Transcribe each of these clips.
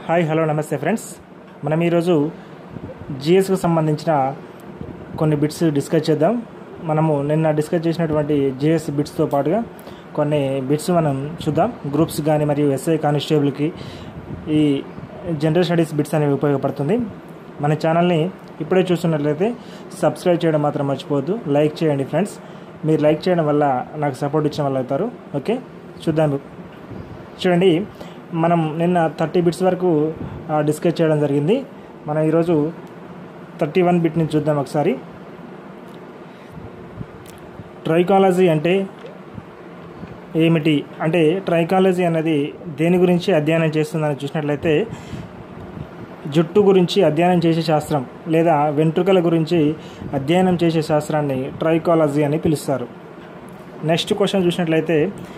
hi hello నమస్తే friends మనం ఈరోజు జిఎస్కు సంబంధించిన కొన్ని బిట్స్ డిస్కస్ చేద్దాం మనము నిన్న డిస్కస్ చేసినటువంటి జిఎస్ బిట్స్తో పాటుగా కొన్ని బిట్స్ మనం చూద్దాం గ్రూప్స్ కానీ మరియు ఎస్ఐ కానిస్టేబుల్కి ఈ జనరల్ స్టడీస్ బిట్స్ అనేవి ఉపయోగపడుతుంది మన ఛానల్ని ఇప్పుడే చూస్తున్నట్లయితే సబ్స్క్రైబ్ చేయడం మాత్రం మర్చిపోవద్దు లైక్ చేయండి ఫ్రెండ్స్ మీరు లైక్ చేయడం వల్ల నాకు సపోర్ట్ ఇచ్చిన వాళ్ళు అవుతారు ఓకే చూద్దాం చూడండి మనం నిన్న థర్టీ బిట్స్ వరకు ఆ, డిస్కస్ చేయడం జరిగింది మనం ఈరోజు థర్టీ వన్ బిట్ నుంచి చూద్దాం ఒకసారి ట్రైకాలజీ అంటే ఏమిటి అంటే ట్రైకాలజీ అనేది దేని గురించి అధ్యయనం చేస్తుందని చూసినట్లయితే జుట్టు గురించి అధ్యయనం చేసే శాస్త్రం లేదా వెంట్రుకల గురించి అధ్యయనం చేసే శాస్త్రాన్ని ట్రైకాలజీ అని పిలుస్తారు నెక్స్ట్ క్వశ్చన్ చూసినట్లయితే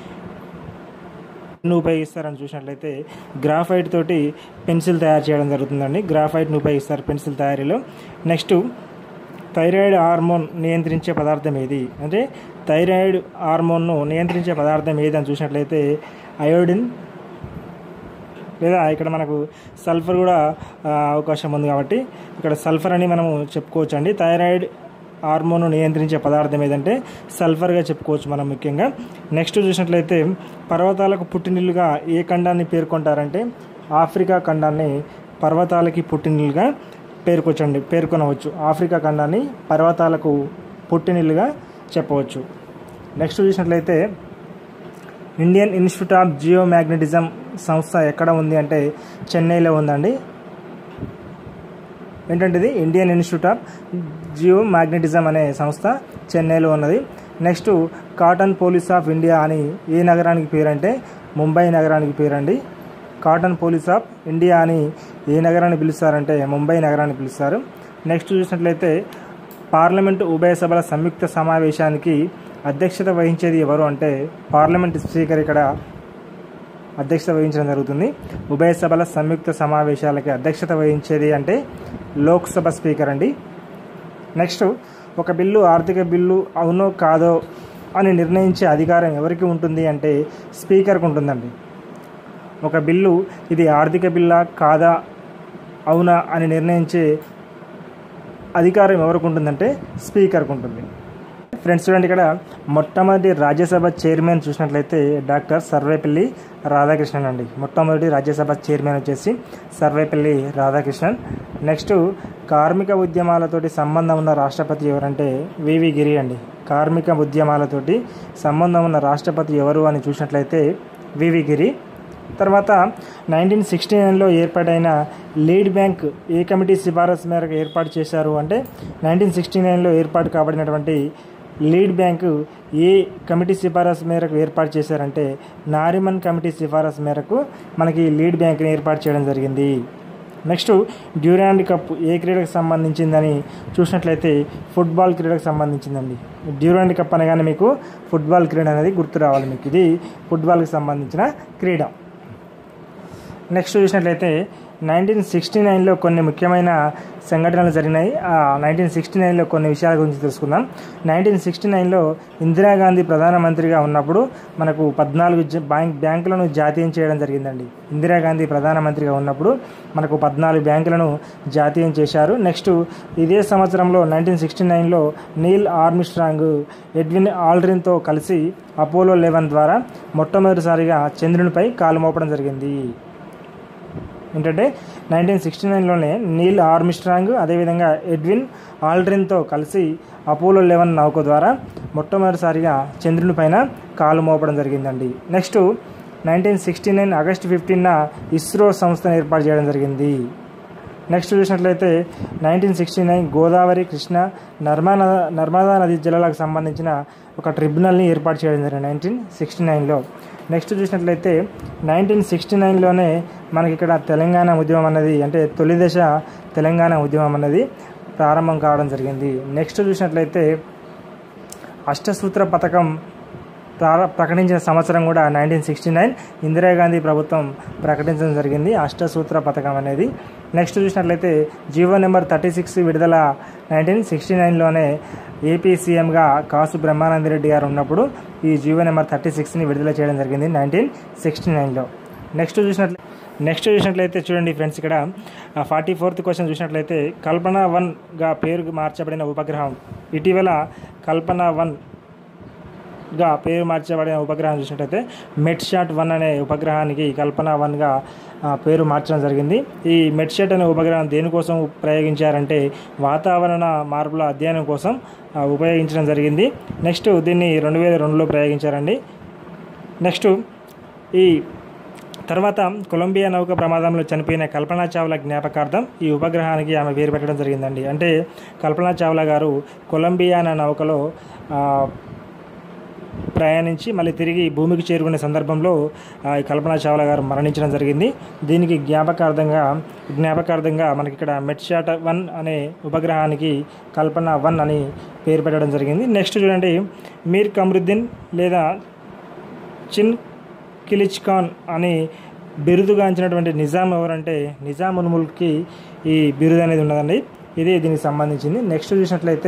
ను ఉపయోగిస్తారని చూసినట్లయితే గ్రాఫైట్ తోటి పెన్సిల్ తయారు చేయడం జరుగుతుందండి గ్రాఫైట్ను ఉపయోగిస్తారు పెన్సిల్ తయారీలో నెక్స్ట్ థైరాయిడ్ హార్మోన్ నియంత్రించే పదార్థం ఏది అంటే థైరాయిడ్ హార్మోన్ను నియంత్రించే పదార్థం ఏది అని చూసినట్లయితే అయోడిన్ లేదా ఇక్కడ మనకు సల్ఫర్ కూడా ఆ, అవకాశం ఉంది కాబట్టి ఇక్కడ సల్ఫర్ అని మనము చెప్పుకోవచ్చు అండి థైరాయిడ్ హార్మోన్ నియంత్రించే పదార్థం ఏదంటే సల్ఫర్గా చెప్పుకోవచ్చు మనం ముఖ్యంగా నెక్స్ట్ చూసినట్లయితే పర్వతాలకు పుట్టినిల్లుగా ఏ ఖండాన్ని పేర్కొంటారంటే ఆఫ్రికా ఖండాన్ని పర్వతాలకి పుట్టినిల్లుగా పేర్కొచ్చండి పేర్కొనవచ్చు ఆఫ్రికా ఖండాన్ని పర్వతాలకు పుట్టినిల్లుగా చెప్పవచ్చు నెక్స్ట్ చూసినట్లయితే Indian Institute of Geomagnetism సంస్థ ఎక్కడ ఉంది అంటే చెన్నైలో ఉందండి ఏంటంటే ఇది Indian Institute of Geomagnetism అనే సంస్థ చెన్నైలో ఉన్నది next cottonopolis of India అని ఏ నగరానికి పేరంటే ముంబై నగరానికి పేరండి కాటన్ పోలీస్ ఆఫ్ ఇండియా అని ఏ నగరాన్ని పిలుస్తారంటే ముంబై నగరాన్ని పిలుస్తారు నెక్స్ట్ చూసినట్లయితే పార్లమెంటు ఉభయ సభల సంయుక్త సమావేశానికి అధ్యక్షత వహించేది ఎవరు అంటే పార్లమెంట్ స్పీకర్ ఇక్కడ అధ్యక్షత వహించడం జరుగుతుంది ఉభయ సభల సంయుక్త సమావేశాలకి అధ్యక్షత వహించేది అంటే లోక్సభ స్పీకర్ అండి నెక్స్ట్ ఒక బిల్లు ఆర్థిక బిల్లు అవునో కాదో అని నిర్ణయించే అధికారం ఎవరికి ఉంటుంది అంటే స్పీకర్కి ఉంటుందండి ఒక బిల్లు ఇది ఆర్థిక బిల్లా కాదా అవునా అని నిర్ణయించే అధికారం ఎవరికి ఉంటుందంటే స్పీకర్కి ఉంటుంది ఫ్రెండ్స్ చూడండి ఇక్కడ మొట్టమొదటి రాజ్యసభ చైర్మన్ చూసినట్లయితే డాక్టర్ సర్వేపల్లి రాధాకృష్ణన్ అండి మొట్టమొదటి రాజ్యసభ చైర్మన్ వచ్చేసి సర్వేపల్లి రాధాకృష్ణన్ నెక్స్ట్ కార్మిక ఉద్యమాలతోటి సంబంధం ఉన్న రాష్ట్రపతి ఎవరంటే వివి గిరి అండి కార్మిక ఉద్యమాలతోటి సంబంధం ఉన్న రాష్ట్రపతి ఎవరు అని చూసినట్లయితే వివి గిరి తర్వాత నైన్టీన్ సిక్స్టీ నైన్లో ఏర్పాటైన లీడ్ బ్యాంక్ ఏ కమిటీ సిఫారసు మేరకు ఏర్పాటు చేశారు అంటే నైన్టీన్ సిక్స్టీ నైన్లో ఏర్పాటు కాబడినటువంటి లీడ్ బ్యాంకు ఏ కమిటీ సిఫారసు మేరకు ఏర్పాటు చేశారంటే నారిమన్ కమిటీ సిఫారసు మేరకు మనకి లీడ్ బ్యాంక్ని ఏర్పాటు చేయడం జరిగింది నెక్స్ట్ డ్యూరాండ్ కప్ ఏ క్రీడకు సంబంధించిందని చూసినట్లయితే ఫుట్బాల్ క్రీడకు సంబంధించిందండి డ్యూరాండ్ కప్ అనగానే మీకు ఫుట్బాల్ క్రీడ అనేది గుర్తు రావాలి మీకు ఇది ఫుట్బాల్కి సంబంధించిన క్రీడ నెక్స్ట్ చూసినట్లయితే నైన్టీన్ సిక్స్టీ నైన్లో కొన్ని ముఖ్యమైన సంఘటనలు జరిగినాయి ఆ నైన్టీన్ సిక్స్టీ నైన్లో కొన్ని విషయాల గురించి తెలుసుకుందాం నైన్టీన్ సిక్స్టీ నైన్లో ఇందిరాగాంధీ ప్రధానమంత్రిగా ఉన్నప్పుడు మనకు పద్నాలుగు జ- బ్యాంక్ బ్యాంకులను జాతీయం చేయడం జరిగిందండి ఇందిరాగాంధీ ప్రధానమంత్రిగా ఉన్నప్పుడు మనకు పద్నాలుగు బ్యాంకులను జాతీయం చేశారు నెక్స్ట్ ఇదే సంవత్సరంలో నైన్టీన్ సిక్స్టీ నైన్లో నీల్ ఆర్మిస్ట్రాంగ్ ఎడ్విన్ ఆల్డ్రిన్తో కలిసి అపోలో లెవెన్ ద్వారా మొట్టమొదటిసారిగా చంద్రునిపై కాలు మోపడం జరిగింది ఏంటంటే నైన్టీన్ సిక్స్టీ నైన్లోనే నీల్ ఆర్మిస్ట్రాంగ్ అదేవిధంగా ఎడ్విన్ ఆల్డ్రిన్తో కలిసి అపోలో లెవెన్ నౌక ద్వారా మొట్టమొదటిసారిగా చంద్రుని పైన కాలు మోపడం జరిగిందండి next nineteen sixty nine August ఫిఫ్టీన్న ఇస్రో సంస్థను ఏర్పాటు చేయడం జరిగింది నెక్స్ట్ చూసినట్లయితే nineteen sixty nine Godavari Krishna Narmada Narmada నది జలాలకు సంబంధించిన ఒక ట్రిబ్యునల్ని ఏర్పాటు చేయడం జరిగింది నైన్టీన్ సిక్స్టీ నైన్లో నెక్స్ట్ చూసినట్లయితే నైన్టీన్ సిక్స్టీ నైన్లోనే మనకి ఇక్కడ తెలంగాణ ఉద్యమం అన్నది అంటే తొలి దశ తెలంగాణ ఉద్యమం అన్నది ప్రారంభం కావడం జరిగింది నెక్స్ట్ చూసినట్లయితే అష్టసూత్ర పథకం ప్రార ప్రకటించిన సంవత్సరం కూడా నైన్టీన్ సిక్స్టీ నైన్ ఇందిరాగాంధీ ప్రభుత్వం ప్రకటించడం జరిగింది అష్టసూత్ర పథకం అనేది నెక్స్ట్ చూసినట్లయితే జీవో నెంబర్ థర్టీ సిక్స్ విడుదల నైన్టీన్ సిక్స్టీ నైన్లోనే ఏపీ సీఎంగా కాసు బ్రహ్మానందరెడ్డి గారు ఉన్నప్పుడు ఈ జీవో నెంబర్ థర్టీ సిక్స్ని విడుదల చేయడం జరిగింది నైన్టీన్ సిక్స్టీ నైన్లో నెక్స్ట్ చూసినట్లయితే నెక్స్ట్ చూసినట్లయితే చూడండి ఫ్రెండ్స్ ఇక్కడ ఫార్టీ ఫోర్త్ క్వశ్చన్ చూసినట్లయితే కల్పన వన్గా పేరు మార్చబడిన ఉపగ్రహం ఇటీవల కల్పన వన్ గా పేరు మార్చబడిన ఉపగ్రహం చూసినట్టయితే మెట్షాట్ వన్ అనే ఉపగ్రహానికి కల్పన వన్గా ఆ, పేరు మార్చడం జరిగింది ఈ మెట్షాట్ అనే ఉపగ్రహం దేనికోసం ప్రయోగించారంటే వాతావరణ మార్పుల అధ్యయనం కోసం ఆ, ఉపయోగించడం జరిగింది నెక్స్ట్ దీన్ని రెండు వేల రెండులో ప్రయోగించారండి నెక్స్ట్ ఈ తర్వాత కొలంబియా నౌక ప్రమాదంలో చనిపోయిన కల్పనా చావ్లా జ్ఞాపకార్థం ఈ ఉపగ్రహానికి ఆమె పేరు పెట్టడం జరిగిందండి అంటే కల్పనా చావ్లా గారు కొలంబియా అనే నౌకలో ఆ, ప్రయాణించి మళ్ళీ తిరిగి భూమికి చేరుకునే సందర్భంలో ఆ, ఈ కల్పనా చావ్లా గారు మరణించడం జరిగింది దీనికి జ్ఞాపకార్థంగా జ్ఞాపకార్థంగా మనకి ఇక్కడ మెట్షాట్ వన్ అనే ఉపగ్రహానికి కల్పన వన్ అని పేరు పెట్టడం జరిగింది నెక్స్ట్ చూడండి మీర్ కమరుద్దీన్ లేదా చిన్ కిలిచ్ ఖాన్ అని బిరుదుగాంచినటువంటి నిజాం ఎవరంటే నిజాముల్ ముల్క్కి ఈ బిరుదు అనేది ఉన్నదండి ఇది దీనికి సంబంధించింది నెక్స్ట్ చూసినట్లయితే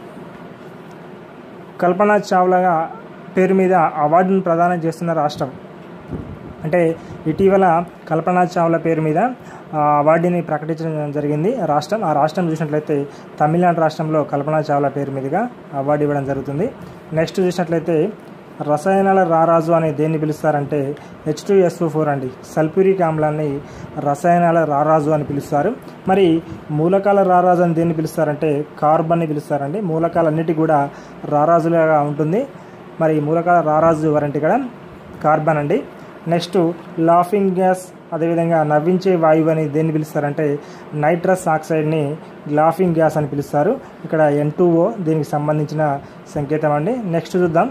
కల్పనా చావ్లాగా పేరు మీద అవార్డును ప్రదానం చేస్తున్న రాష్ట్రం అంటే ఇటీవల కల్పనా చావ్లా పేరు మీద ఆ, అవార్డుని ప్రకటించడం జరిగింది రాష్ట్రం ఆ రాష్ట్రం చూసినట్లయితే తమిళనాడు రాష్ట్రంలో కల్పనా చావ్లా పేరు మీదుగా అవార్డు ఇవ్వడం జరుగుతుంది నెక్స్ట్ చూసినట్లయితే రసాయనాల రారాజు అని దేన్ని పిలుస్తారంటే హెచ్ టూ ఎస్ఓ ఫోర్ అండి సల్ఫ్యూరిక్ ఆమ్లాన్ని రసాయనాల రారాజు అని పిలుస్తారు మరి మూలకాల రారాజు అని దేన్ని పిలుస్తారంటే కార్బన్ని పిలుస్తారండి మూలకాలన్నిటి కూడా రారాజులుగా ఉంటుంది మరి మూలకాల రారాజు ఎవరంటే ఇక్కడ కార్బన్ అండి నెక్స్ట్ లాఫింగ్ గ్యాస్ అదేవిధంగా నవ్వించే వాయువు అని దేన్ని పిలుస్తారంటే నైట్రస్ ఆక్సైడ్ని లాఫింగ్ గ్యాస్ అని పిలుస్తారు ఇక్కడ ఎన్ దీనికి సంబంధించిన సంకేతం అండి నెక్స్ట్ చూద్దాం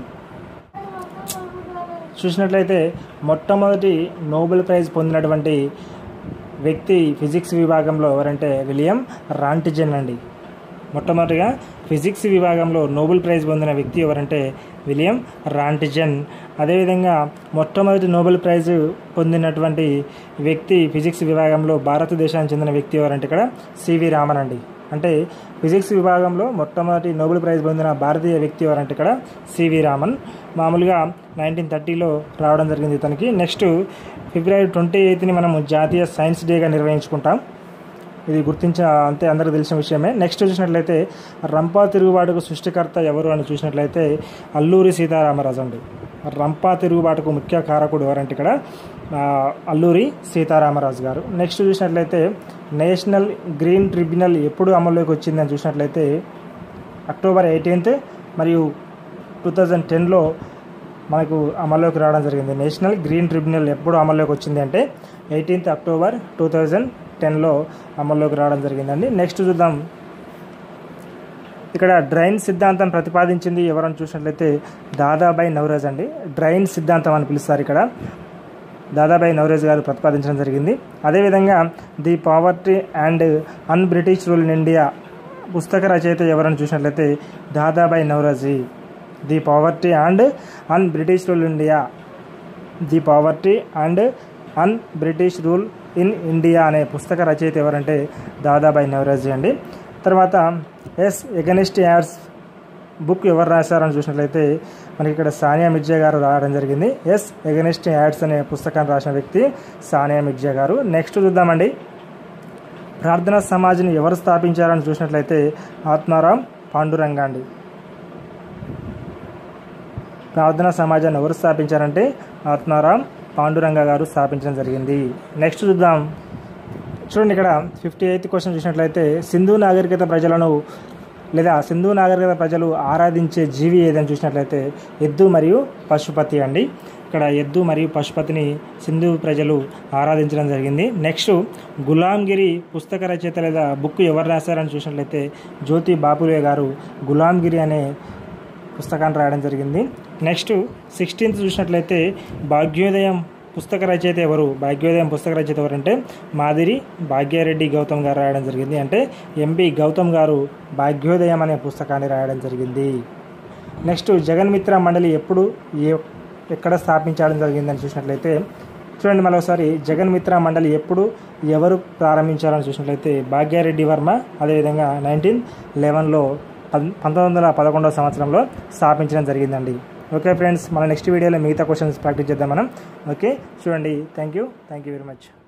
చూసినట్లయితే మొట్టమొదటి నోబెల్ ప్రైజ్ పొందినటువంటి వ్యక్తి ఫిజిక్స్ విభాగంలో ఎవరంటే విలియం రాంటిజన్ అండి మొట్టమొదటిగా ఫిజిక్స్ విభాగంలో నోబెల్ ప్రైజ్ పొందిన వ్యక్తి ఎవరంటే విలియం రాంటిజన్ అదేవిధంగా మొట్టమొదటి నోబెల్ ప్రైజ్ పొందినటువంటి వ్యక్తి ఫిజిక్స్ విభాగంలో భారతదేశానికి చెందిన వ్యక్తి ఎవరంటే ఇక్కడ సివి రామన్ అండి అంటే ఫిజిక్స్ విభాగంలో మొట్టమొదటి నోబెల్ ప్రైజ్ పొందిన భారతీయ వ్యక్తి ఎవరంటే ఇక్కడ సివి రామన్ మామూలుగా నైన్టీన్ థర్టీలో రావడం జరిగింది తనకి నెక్స్ట్ ఫిబ్రవరి ట్వంటీ ఎయిత్ని మనము జాతీయ సైన్స్ డేగా నిర్వహించుకుంటాం ఇది గుర్తించ అంతే అందరికీ తెలిసిన విషయమే నెక్స్ట్ చూసినట్లయితే రంపా తిరుగుబాటుకు సృష్టికర్త ఎవరు అని చూసినట్లయితే అల్లూరి సీతారామరాజు అండి రంపా తిరుగుబాటుకు ముఖ్య కారకుడు ఎవరంటే ఇక్కడ ఆ, అల్లూరి సీతారామరాజు గారు నెక్స్ట్ చూసినట్లయితే నేషనల్ గ్రీన్ ట్రిబ్యునల్ ఎప్పుడు అమల్లోకి వచ్చిందని చూసినట్లయితే అక్టోబర్ ఎయిటీన్త్ మరియు టూ థౌజండ్ టెన్లో మనకు అమల్లోకి రావడం జరిగింది నేషనల్ గ్రీన్ ట్రిబ్యునల్ ఎప్పుడు అమల్లోకి వచ్చింది అంటే ఎయిటీన్త్ అక్టోబర్ టూ థౌజండ్ టెన్లో అమల్లోకి రావడం జరిగిందండి నెక్స్ట్ చూద్దాం ఇక్కడ డ్రైన్ సిద్ధాంతం ప్రతిపాదించింది ఎవరని చూసినట్లయితే దాదాబాయి నవరోజ్ అండి డ్రైన్ సిద్ధాంతం అని పిలుస్తారు ఇక్కడ దాదాబాయి నవరోజ్ గారు ప్రతిపాదించడం జరిగింది అదేవిధంగా the poverty and un British rule in India పుస్తక రచయిత ఎవరని చూసినట్లయితే Dadabhai Naoroji the poverty and un British rule India the poverty and un British rule in India అనే పుస్తక రచయిత ఎవరంటే దాదాబాయి నవరోజీ అండి తర్వాత ఎస్ ఎగనిస్ట్ యాడ్స్ బుక్ ఎవరు రాశారని చూసినట్లయితే మనకి ఇక్కడ సానియా మిర్జా గారు రాయడం జరిగింది ఎస్ ఎగనిస్ట్ యాడ్స్ అనే పుస్తకాన్ని రాసిన వ్యక్తి సానియా మిర్జా గారు నెక్స్ట్ చూద్దామండి ప్రార్థనా సమాజ్ని ఎవరు స్థాపించారని చూసినట్లయితే ఆత్మారాం పాండురంగ అండి ప్రార్థనా సమాజాన్ని ఎవరు స్థాపించారంటే ఆత్మారాం పాండురంగ గారు స్థాపించడం జరిగింది నెక్స్ట్ చూద్దాం చూడండి ఇక్కడ ఫిఫ్టీ ఎయిత్ క్వశ్చన్ చూసినట్లయితే సింధు నాగరికత ప్రజలను లేదా సింధు నాగరికత ప్రజలు ఆరాధించే జీవి ఏదని చూసినట్లయితే ఎద్దు మరియు పశుపతి అండి ఇక్కడ ఎద్దు మరియు పశుపతిని సింధు ప్రజలు ఆరాధించడం జరిగింది నెక్స్ట్ గులాంగిరి పుస్తక రచయిత లేదా బుక్ ఎవరు రాశారని చూసినట్లయితే జ్యోతి బాపులే గారు గులాంగిరి అనే పుస్తకాన్ని రాయడం జరిగింది నెక్స్ట్ సిక్స్టీన్త్ చూసినట్లయితే భాగ్యోదయం పుస్తక రచయిత ఎవరు భాగ్యోదయం పుస్తక రచయిత ఎవరంటే మాదిరి భాగ్యారెడ్డి గౌతమ్ గారు రాయడం జరిగింది అంటే ఎంపీ గౌతమ్ గారు భాగ్యోదయం అనే పుస్తకాన్ని రాయడం జరిగింది నెక్స్ట్ జగన్మిత్ర మండలి ఎప్పుడు ఏ ఎక్కడ స్థాపించడం జరిగిందని చూసినట్లయితే చూడండి మళ్ళీ ఒకసారి జగన్మిత్ర మండలి ఎప్పుడు ఎవరు ప్రారంభించారని చూసినట్లయితే భాగ్యారెడ్డి వర్మ అదేవిధంగా నైన్టీన్ లెవెన్లో పంతొమ్మిది వందల పదకొండవ సంవత్సరంలో స్థాపించడం జరిగిందండి ఓకే ఫ్రెండ్స్ మన నెక్స్ట్ వీడియోలో మిగతా క్వశ్చన్స్ ప్రాక్టీస్ చేద్దాం మనం ఓకే చూడండి thank you thank you very much